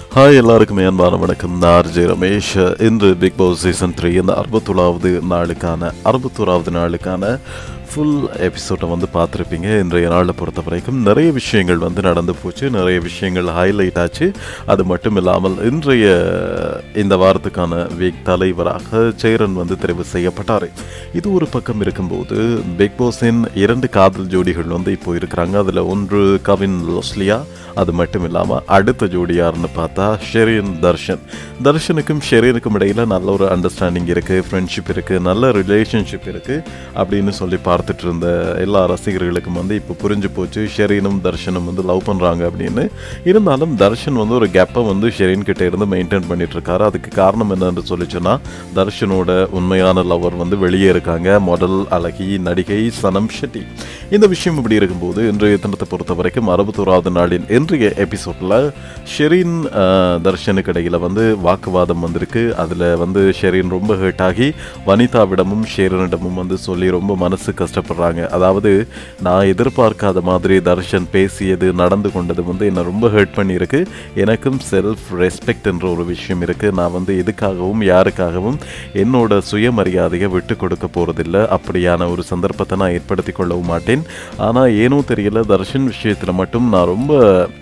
hi எல்லாருக்குமே அன்பான வணக்கம் நான் ஆர்ஜே ரமேஷ் இன்று பிக் பாஸ் சீசன் த்ரீ இந்த அறுபத்தோராவது நாளுக்கான அறுபத்தோராவது நாளுக்கான ஃபுல் எபிசோடை வந்து பார்த்துருப்பீங்க இன்றைய நாளை பொறுத்த வரைக்கும் நிறைய விஷயங்கள் வந்து நடந்து போச்சு நிறைய விஷயங்கள் ஹைலைட் ஆச்சு அது மட்டும் இல்லாமல் இன்றைய இந்த வாரத்துக்கான வீக் தலைவராக சேரன் வந்து தெரிவு செய்யப்பட்டார் இது ஒரு பக்கம் இருக்கும்போது பிக் பாஸின் இரண்டு காதல் ஜோடிகள் வந்து இப்போ இருக்கிறாங்க அதில் ஒன்று கவின் லொஸ்லியா அது மட்டும் இல்லாமல் அடுத்த ஜோடி யாருன்னு பார்த்தா ஷெரியன் தர்ஷன் தர்ஷனுக்கும் ஷெரியனுக்கும் இடையில நல்ல ஒரு அண்டர்ஸ்டாண்டிங் இருக்குது ஃப்ரெண்ட்ஷிப் இருக்குது நல்ல ரிலேஷன்ஷிப் இருக்குது அப்படின்னு சொல்லி பார்த்துட்டு இருந்த எல்லா ரசிகர்களுக்கும் வந்து இப்போ புரிஞ்சு போச்சு ஷெரீனும் தர்ஷனும் வந்து லவ் பண்ணுறாங்க அப்படின்னு இருந்தாலும் தர்ஷன் வந்து ஒரு கேப்பை வந்து ஷெரீன் கிட்ட இருந்து மெயின்டைன் பண்ணிட்டு இருக்காரு அதுக்கு காரணம் என்னன்னு சொல்லி சொன்னா தர்ஷனோட உண்மையான லவர் வந்து வெளியே இருக்காங்க மாடல் அழகி நடிகை சனம் ஷெட்டி இந்த விஷயம் இப்படி இருக்கும்போது இன்றைய தினத்தை பொறுத்த வரைக்கும் அறுபத்தோராவது நாளின் இன்றைய எபிசோடில் ஷெரீன் அஹ், தர்ஷனுக்கு இடையில வந்து வாக்குவாதம் வந்திருக்கு அதில் வந்து ஷெரீன் ரொம்ப ஹர்ட் ஆகி வனிதாவிடமும் ஷெரீனிடமும் வந்து சொல்லி ரொம்ப மனசு கஷ்டப்படுறாங்க அதாவது நான் எதிர்பார்க்காத மாதிரி தர்ஷன் பேசியது நடந்து கொண்டது வந்து என்னை ரொம்ப ஹர்ட் பண்ணியிருக்கு எனக்கும் செல்ஃப் ரெஸ்பெக்ட் என்ற ஒரு விஷயம் இருக்குது நான் வந்து எதுக்காகவும் யாருக்காகவும் என்னோட சுயமரியாதையை விட்டு கொடுக்க போகிறதில்ல அப்படியான ஒரு சந்தர்ப்பத்தை நான் ஏற்படுத்தி கொள்ளவும் மாட்டேன் ஆனால் ஏனோ தெரியல தர்ஷன் விஷயத்தில் மட்டும் நான் ரொம்ப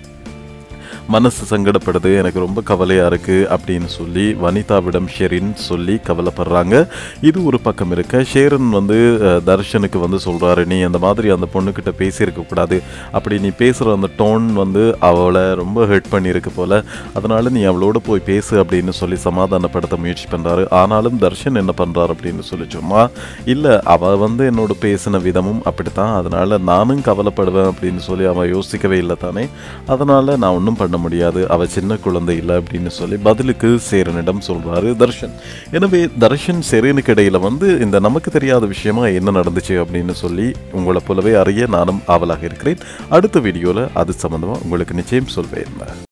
மனசு சங்கடப்படுது எனக்கு ரொம்ப கவலையாக இருக்குது அப்படின்னு சொல்லி வனிதாவிடம் ஷெரின் சொல்லி கவலைப்படுறாங்க இது ஒரு பக்கம் இருக்க ஷேரன் வந்து அஹ், தர்ஷனுக்கு வந்து சொல்கிறாரு நீ அந்த மாதிரி அந்த பொண்ணுக்கிட்ட பேசியிருக்க கூடாது அப்படி நீ பேசுகிற அந்த டோன் வந்து அவளை ரொம்ப ஹெட் பண்ணியிருக்கு போல அதனால நீ அவளோட போய் பேசு அப்படின்னு சொல்லி சமாதானப்படுத்த முயற்சி பண்ணுறாரு ஆனாலும் தர்ஷன் என்ன பண்ணுறாரு அப்படின்னு சொல்லி சொன்னா இல்லை அவள் வந்து என்னோட பேசின விதமும் அப்படித்தான் அதனால நானும் கவலைப்படுவேன் அப்படின்னு சொல்லி அவன் யோசிக்கவே இல்லை தானே அதனால நான் ஒன்றும் பண்ண முடியாது அவ சின்ன குழந்தை இல்லை அப்படின்னு சொல்லி பதிலுக்கு சேரனிடம் சொல்றாரு தர்ஷன் எனவே தர்ஷன் சேரனுக்கு இடையில வந்து இந்த நமக்கு தெரியாத விஷயமா என்ன நடந்துச்சு அப்படின்னு சொல்லி உங்களை போலவே அறிய நானும் ஆவலாக இருக்கிறேன் அடுத்த வீடியோவில் அது சம்மந்தமாக உங்களுக்கு நிச்சயம் சொல்வேன்